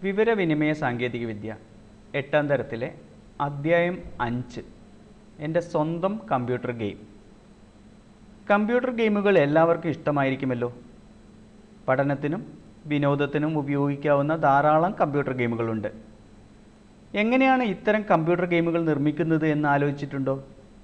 വിവരവിനിമയ സാങ്കേതികവിദ്യ എട്ടാം തരത്തിലെ അധ്യായം അഞ്ച് എൻ്റെ സ്വന്തം കമ്പ്യൂട്ടർ ഗെയിം കമ്പ്യൂട്ടർ ഗെയിമുകൾ എല്ലാവർക്കും ഇഷ്ടമായിരിക്കുമല്ലോ പഠനത്തിനും വിനോദത്തിനും ഉപയോഗിക്കാവുന്ന ധാരാളം കമ്പ്യൂട്ടർ ഗെയിമുകളുണ്ട് എങ്ങനെയാണ് ഇത്തരം കമ്പ്യൂട്ടർ ഗെയിമുകൾ നിർമ്മിക്കുന്നത് എന്ന് ആലോചിച്ചിട്ടുണ്ടോ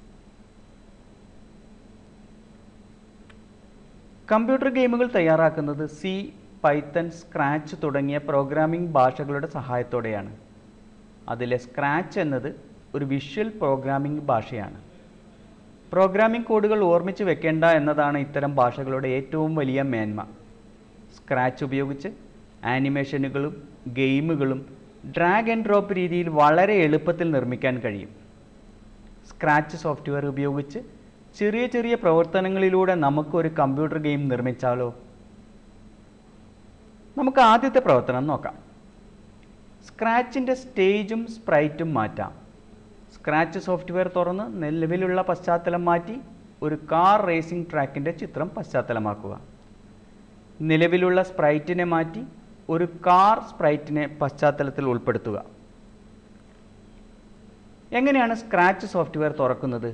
കമ്പ്യൂട്ടർ ഗെയിമുകൾ തയ്യാറാക്കുന്നത് സി പൈത്തൺ സ്ക്രാച്ച് തുടങ്ങിയ പ്രോഗ്രാമിംഗ് ഭാഷകളുടെ സഹായത്തോടെയാണ് അതിലെ സ്ക്രാച്ച് എന്നത് ഒരു വിഷ്വൽ പ്രോഗ്രാമിംഗ് ഭാഷയാണ് പ്രോഗ്രാമിംഗ് കോഡുകൾ ഓർമ്മിച്ച് വെക്കേണ്ട എന്നതാണ് ഇത്തരം ഭാഷകളുടെ ഏറ്റവും വലിയ മേന്മ സ്ക്രാച്ച് ഉപയോഗിച്ച് ആനിമേഷനുകളും ഗെയിമുകളും ഡ്രാഗ് ആൻഡ് ഡ്രോപ്പ് രീതിയിൽ വളരെ എളുപ്പത്തിൽ നിർമ്മിക്കാൻ കഴിയും സ്ക്രാച്ച് സോഫ്റ്റ്വെയർ ഉപയോഗിച്ച് ചെറിയ ചെറിയ പ്രവർത്തനങ്ങളിലൂടെ നമുക്കൊരു കമ്പ്യൂട്ടർ ഗെയിം നിർമ്മിച്ചാലോ നമുക്ക് ആദ്യത്തെ പ്രവർത്തനം നോക്കാം സ്ക്രാച്ചിൻ്റെ സ്റ്റേജും സ്പ്രൈറ്റും മാറ്റാം സ്ക്രാച്ച് സോഫ്റ്റ്വെയർ തുറന്ന് നിലവിലുള്ള പശ്ചാത്തലം മാറ്റി ഒരു കാർ റേസിംഗ് ട്രാക്കിൻ്റെ ചിത്രം പശ്ചാത്തലമാക്കുക നിലവിലുള്ള സ്പ്രൈറ്റിനെ മാറ്റി ഒരു കാർ സ്പ്രൈറ്റിനെ പശ്ചാത്തലത്തിൽ ഉൾപ്പെടുത്തുക എങ്ങനെയാണ് സ്ക്രാച്ച് സോഫ്റ്റ്വെയർ തുറക്കുന്നത്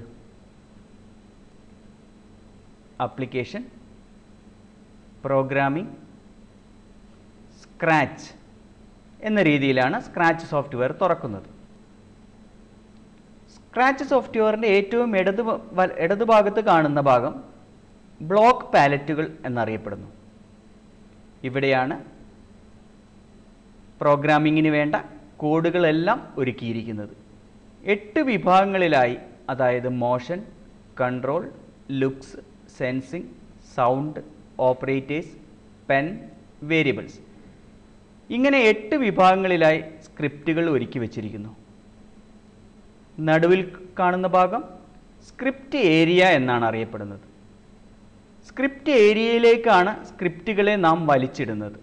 അപ്ലിക്കേഷൻ പ്രോഗ്രാമിംഗ് സ്ക്രാച്ച് എന്ന രീതിയിലാണ് സ്ക്രാച്ച് സോഫ്റ്റ്വെയർ തുറക്കുന്നത് സ്ക്രാച്ച് സോഫ്റ്റ്വെയറിൻ്റെ ഏറ്റവും ഇടത് ഭ- വ- ഇടതുഭാഗത്ത് കാണുന്ന ഭാഗം ബ്ലോക്ക് പാലറ്റുകൾ എന്നറിയപ്പെടുന്നു ഇവിടെയാണ് പ്രോഗ്രാമിങ്ങിന് വേണ്ട കോഡുകളെല്ലാം ഒരുക്കിയിരിക്കുന്നത് എട്ട് വിഭാഗങ്ങളിലായി അതായത് motion control looks sensing sound operators pen variables ഇങ്ങനെ എട്ട് വിഭാഗങ്ങളിലായി സ്ക്രിപ്റ്റുകൾ ഒരുക്കി വച്ചിരിക്കുന്നു നടുവിൽ കാണുന്ന ഭാഗം സ്ക്രിപ്റ്റ് ഏരിയ എന്നാണ് അറിയപ്പെടുന്നത് സ്ക്രിപ്റ്റ് ഏരിയയിലേക്കാണ് സ്ക്രിപ്റ്റുകളെ നാം വലിച്ചിടുന്നത്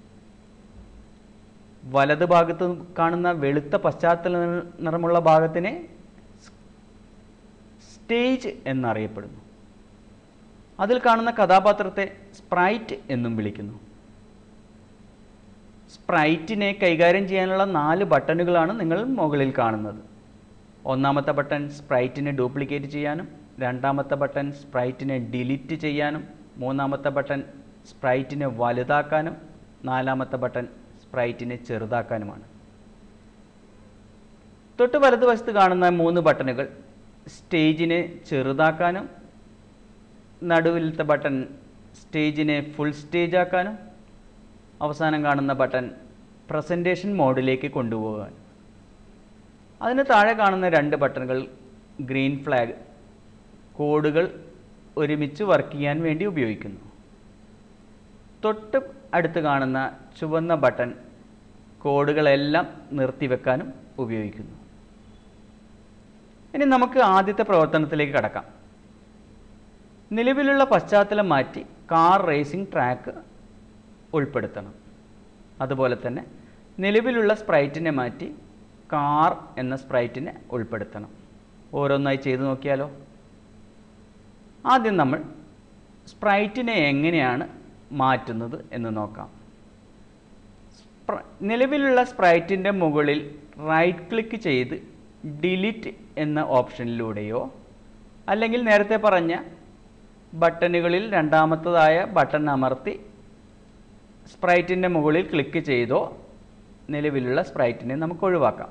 വലത് ഭാഗത്ത് കാണുന്ന വെളുത്ത പശ്ചാത്തല നിറമുള്ള ഭാഗത്തിനെ സ്റ്റേജ് എന്നറിയപ്പെടുന്നു അതിൽ കാണുന്ന കഥാപാത്രത്തെ സ്പ്രൈറ്റ് എന്നും വിളിക്കുന്നു സ്പ്രൈറ്റിനെ കൈകാര്യം ചെയ്യാനുള്ള നാല് ബട്ടണുകളാണ് നിങ്ങൾ മുകളിൽ കാണുന്നത് ഒന്നാമത്തെ ബട്ടൺ സ്പ്രൈറ്റിനെ ഡ്യൂപ്ലിക്കേറ്റ് ചെയ്യാനും രണ്ടാമത്തെ ബട്ടൺ സ്പ്രൈറ്റിനെ ഡിലീറ്റ് ചെയ്യാനും മൂന്നാമത്തെ ബട്ടൺ സ്പ്രൈറ്റിനെ വലുതാക്കാനും നാലാമത്തെ ബട്ടൺ സ്പ്രൈറ്റിനെ ചെറുതാക്കാനുമാണ് തൊട്ട് വലതുവശത്ത് കാണുന്ന മൂന്ന് ബട്ടണുകൾ സ്റ്റേജിനെ ചെറുതാക്കാനും നടുവിലത്തെ ബട്ടൺ സ്റ്റേജിനെ ഫുൾ സ്റ്റേജ് ആക്കാനും അവസാനം കാണുന്ന ബട്ടൺ പ്രസൻറ്റേഷൻ മോഡിലേക്ക് കൊണ്ടുപോകാൻ അതിന് താഴെ കാണുന്ന രണ്ട് ബട്ടണുകൾ ഗ്രീൻ ഫ്ലാഗ് കോഡുകൾ ഒരുമിച്ച് വർക്ക് ചെയ്യാൻ വേണ്ടി ഉപയോഗിക്കുന്നു തൊട്ട് അടുത്ത് കാണുന്ന ചുവന്ന ബട്ടൺ കോഡുകളെല്ലാം നിർത്തിവെക്കാനും ഉപയോഗിക്കുന്നു ഇനി നമുക്ക് ആദ്യത്തെ പ്രവർത്തനത്തിലേക്ക് കടക്കാം നിലവിലുള്ള പശ്ചാത്തലം മാറ്റി കാർ റേസിംഗ് ട്രാക്ക് ഉൾപ്പെടുത്തണം അതുപോലെ തന്നെ നിലവിലുള്ള സ്പ്രൈറ്റിനെ മാറ്റി കാർ എന്ന സ്പ്രൈറ്റിനെ ഉൾപ്പെടുത്തണം ഓരോന്നായി ചെയ്തു നോക്കിയാലോ ആദ്യം നമ്മൾ സ്പ്രൈറ്റിനെ എങ്ങനെയാണ് മാറ്റുന്നത് എന്ന് നോക്കാം സ്പ്ര- നിലവിലുള്ള സ്പ്രൈറ്റിൻ്റെ മുകളിൽ റൈറ്റ് ക്ലിക്ക് ചെയ്ത് ഡിലീറ്റ് എന്ന ഓപ്ഷനിലൂടെയോ അല്ലെങ്കിൽ നേരത്തെ പറഞ്ഞ ബട്ടണുകളിൽ രണ്ടാമത്തതായ ബട്ടൺ അമർത്തി സ്പ്രൈറ്റിൻ്റെ മുകളിൽ ക്ലിക്ക് ചെയ്തോ നിലവിലുള്ള സ്പ്രൈറ്റിനെ നമുക്ക് ഒഴിവാക്കാം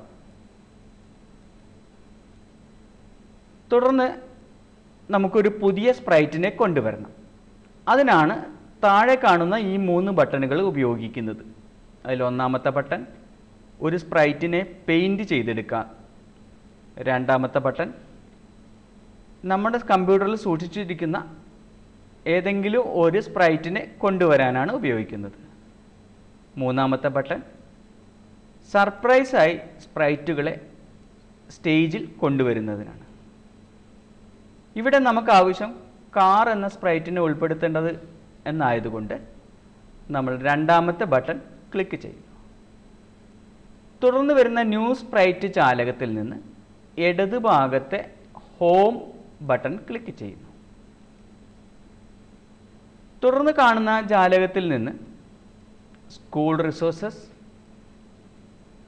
തുടർന്ന് നമുക്കൊരു പുതിയ സ്പ്രൈറ്റിനെ കൊണ്ടുവരണം അതിനാണ് താഴെ കാണുന്ന ഈ മൂന്ന് ബട്ടണുകൾ ഉപയോഗിക്കുന്നത് അതിൽ ഒന്നാമത്തെ ബട്ടൺ ഒരു സ്പ്രൈറ്റിനെ പെയിൻറ് ചെയ്തെടുക്കാൻ രണ്ടാമത്തെ ബട്ടൺ നമ്മുടെ കമ്പ്യൂട്ടറിൽ സൂക്ഷിച്ചിരിക്കുന്ന ഏതെങ്കിലും ഒരു സ്പ്രൈറ്റിനെ കൊണ്ടുവരാനാണ് ഉപയോഗിക്കുന്നത് മൂന്നാമത്തെ ബട്ടൺ സർപ്രൈസായി സ്പ്രൈറ്റുകളെ സ്റ്റേജിൽ കൊണ്ടുവരുന്നതിനാണ് ഇവിടെ നമുക്ക് ആവശ്യം കാർ എന്ന സ്പ്രൈറ്റിനെ ഉൾപ്പെടുത്തേണ്ടത് എന്നായതുകൊണ്ട് നമ്മൾ രണ്ടാമത്തെ ബട്ടൺ ക്ലിക്ക് ചെയ്യുന്നു തുടർന്ന് വരുന്ന ന്യൂ സ്പ്രൈറ്റ് ചാലകത്തിൽ നിന്ന് ഇടത് ഭാഗത്തെ ഹോം ബട്ടൺ ക്ലിക്ക് ചെയ്യുന്നു തുടർന്ന് കാണുന്ന ജാലകത്തിൽ നിന്ന് സ്കൂൾ റിസോഴ്സസ്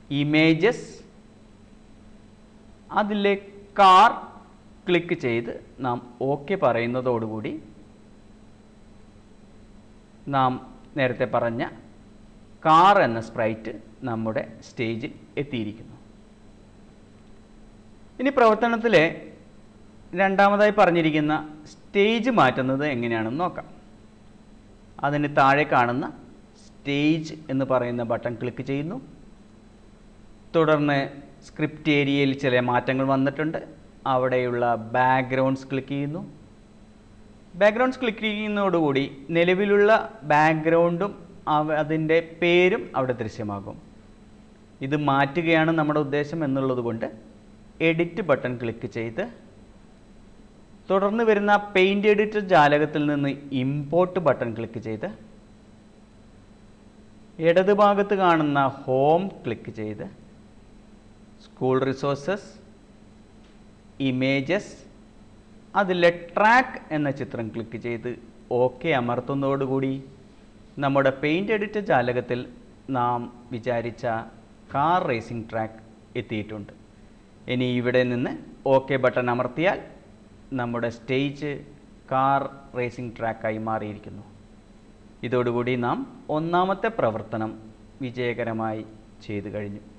ഇമേജസ് അതിലെ കാർ ക്ലിക്ക് ചെയ്ത് നാം ഓക്കെ പറയുന്നതോടുകൂടി നാം നേരത്തെ പറഞ്ഞ കാർ എന്ന സ്പ്രൈറ്റ് നമ്മുടെ സ്റ്റേജിൽ എത്തിയിരിക്കുന്നു ഇനി പ്രവർത്തനത്തിലെ രണ്ടാമതായി പറഞ്ഞിരിക്കുന്ന സ്റ്റേജ് മാറ്റുന്നത് എങ്ങനെയാണെന്ന് നോക്കാം അതിന് താഴെ കാണുന്ന സ്റ്റേജ് എന്ന് പറയുന്ന ബട്ടൺ ക്ലിക്ക് ചെയ്യുന്നു തുടർന്ന് സ്ക്രിപ്റ്റ് ഏരിയയിൽ ചില മാറ്റങ്ങൾ വന്നിട്ടുണ്ട് അവിടെയുള്ള ബാക്ക്ഗ്രൗണ്ട്സ് ക്ലിക്ക് ചെയ്യുന്നു ബാക്ക്ഗ്രൗണ്ട്സ് ക്ലിക്ക് ചെയ്യുന്നതോടുകൂടി നിലവിലുള്ള ബാക്ക്ഗ്രൗണ്ടും അവ അതിൻ്റെ പേരും അവിടെ ദൃശ്യമാകും ഇത് മാറ്റുകയാണ് നമ്മുടെ ഉദ്ദേശം എന്നുള്ളത് കൊണ്ട് എഡിറ്റ് ബട്ടൺ ക്ലിക്ക് ചെയ്ത് തുടർന്ന് വരുന്ന പെയിൻറ് എഡിറ്റർ ജാലകത്തിൽ നിന്ന് ഇമ്പോർട്ട് ബട്ടൺ ക്ലിക്ക് ചെയ്ത് ഇടത് ഭാഗത്ത് കാണുന്ന ഹോം ക്ലിക്ക് ചെയ്ത് സ്കൂൾ റിസോഴ്സസ് ഇമേജസ് അതിലെ ട്രാക്ക് എന്ന ചിത്രം ക്ലിക്ക് ചെയ്ത് ഓക്കെ അമർത്തുന്നതോടുകൂടി നമ്മുടെ പെയിൻറ് എഡിറ്റർ ജാലകത്തിൽ നാം വിചാരിച്ച കാർ റേസിംഗ് ട്രാക്ക് എത്തിയിട്ടുണ്ട് ഇനി ഇവിടെ നിന്ന് ഓക്കെ ബട്ടൺ അമർത്തിയാൽ നമ്മുടെ സ്റ്റേജ് കാർ റേസിംഗ് ട്രാക്കായി മാറിയിരിക്കുന്നു ഇതോടുകൂടി നാം ഒന്നാമത്തെ പ്രവർത്തനം വിജയകരമായി ചെയ്തു കഴിഞ്ഞു